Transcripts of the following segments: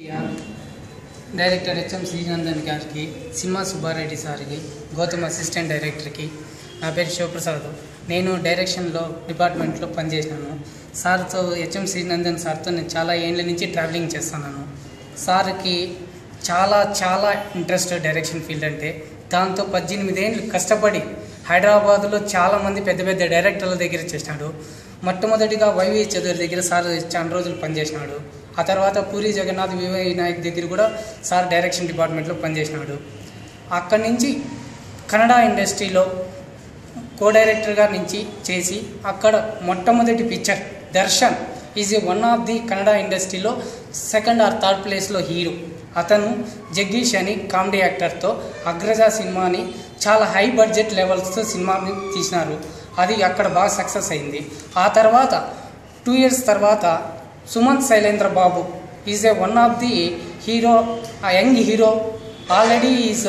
director HM Srinandan గారికి cinema Subbareddy సార్కి Gautam assistant డైరెక్టర్కి నా పేరు శివప్రసాద్ నేను డైరెక్షన్లో డిపార్ట్మెంట్లో పనిచేసినాను సార్తో హెచ్ఎం శ్రీనందన్ సార్తో నేను చాలా ఏళ్ళ నుంచి ట్రావెలింగ్ చేస్తున్నాను సార్కి చాలా చాలా ఇంట్రెస్ట్ డైరెక్షన్ ఫీల్డ్ అంటే దాంతో పద్దెనిమిది ఏళ్ళు కష్టపడి హైదరాబాద్లో చాలామంది పెద్ద పెద్ద డైరెక్టర్ల దగ్గర చేసినాడు మొట్టమొదటిగా వైవి చౌదరి దగ్గర సార్ చాలా రోజులు పనిచేసినాడు ఆ తర్వాత పూరి జగన్నాథ్ వివై నాయక్ దగ్గర కూడా సార్ డైరెక్షన్ డిపార్ట్మెంట్లో పనిచేసినాడు అక్కడి నుంచి కన్నడ ఇండస్ట్రీలో కో డైరెక్టర్గా నుంచి చేసి అక్కడ మొట్టమొదటి picture Darshan is a one of the Kannada ఇండస్ట్రీలో సెకండ్ ఆర్ థర్డ్ ప్లేస్లో హీరో అతను జగ్గీష్ అని కామెడీ యాక్టర్తో అగ్రజ సినిమాని చాలా హై బడ్జెట్ లెవెల్స్తో సినిమాని తీసినారు అది అక్కడ బాగా సక్సెస్ అయింది ఆ తర్వాత టూ ఇయర్స్ తర్వాత Sumanth Shailendra Babu is a one of the hero a young hero already is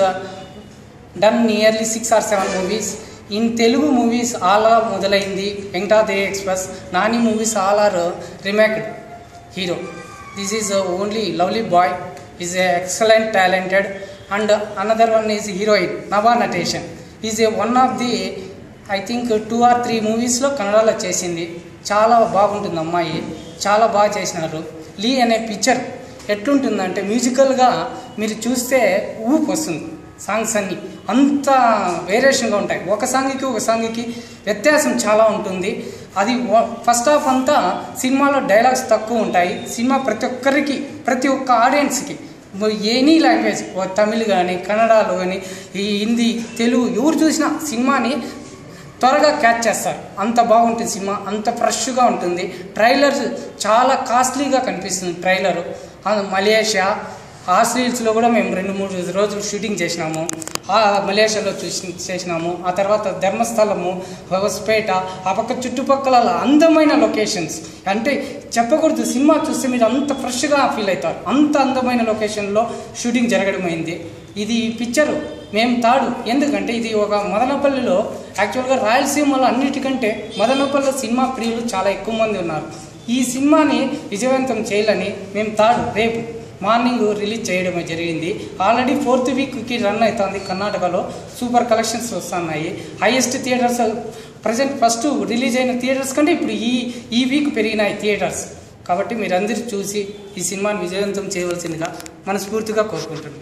done nearly six or seven movies in Telugu movies all are మొదలైంది Venkatadri express Nani movies all are remaked hero this is only lovely boy is a excellent talented and another one is heroine Nabha Natesh is a one of the I think two or three మూవీస్లో కన్నడలో చేసింది చాలా బాగుంటుంది అమ్మాయి చాలా బాగా చేసినారు లీ అనే పిక్చర్ ఎట్లుంటుందంటే మ్యూజికల్గా మీరు చూస్తే ఊపు వస్తుంది సాంగ్స్ అన్నీ అంత వేరియేషన్గా ఉంటాయి ఒక సాంగ్కి ఒక సాంగ్కి వ్యత్యాసం చాలా ఉంటుంది అది ఫస్ట్ హాఫ్ అంతా సినిమాలో డైలాగ్స్ తక్కువ ఉంటాయి సినిమా ప్రతి ఒక్కరికి ప్రతి ఒక్క ఆడియన్స్కి ఎనీ లాంగ్వేజ్ తమిళ్ కానీ కన్నడలో కానీ ఈ హిందీ తెలుగు ఎవరు చూసినా సినిమాని త్వరగా క్యాచ్ చేస్తారు అంత బాగుంటుంది సినిమా అంత ఫ్రెష్గా ఉంటుంది ట్రైలర్ చాలా కాస్ట్లీగా కనిపిస్తుంది ట్రైలరు మలేషియా ఆ స్టీల్స్లో కూడా మేము రెండు మూడు రోజులు షూటింగ్ చేసినాము ఆ మలేషియాలో చూసి చేసినాము ఆ తర్వాత ధర్మస్థలము హొసపేట ఆ పక్క చుట్టుపక్కల అందమైన లొకేషన్స్ అంటే చెప్పకూడదు సినిమా చూస్తే మీరు అంత ఫ్రెష్గా ఫీల్ అవుతారు అంత అందమైన లొకేషన్లో షూటింగ్ జరగడం అయింది ఇది పిక్చరు మేము తాడు ఎందుకంటే ఇది ఒక మదనపల్లిలో యాక్చువల్గా రాయలసీమలో అన్నిటికంటే మదనపల్లి సినిమా ప్రియులు చాలా ఎక్కువ మంది ఉన్నారు ఈ సినిమాని విజయవంతం చేయాలని మేము తాడు రేపు మార్నింగ్ రిలీజ్ చేయడం జరిగింది ఆల్రెడీ ఫోర్త్ వీక్కి రన్ అవుతుంది కర్ణాటకలో సూపర్ కలెక్షన్స్ వస్తున్నాయి highest theatres present first release అయిన థియేటర్స్ కంటే ఇప్పుడు ఈ ఈ వీక్ పెరిగినాయి థియేటర్స్ కాబట్టి మీరందరూ చూసి ఈ సినిమాని విజయవంతం చేయవలసిందిగా మనస్ఫూర్తిగా కోరుకుంటున్నాను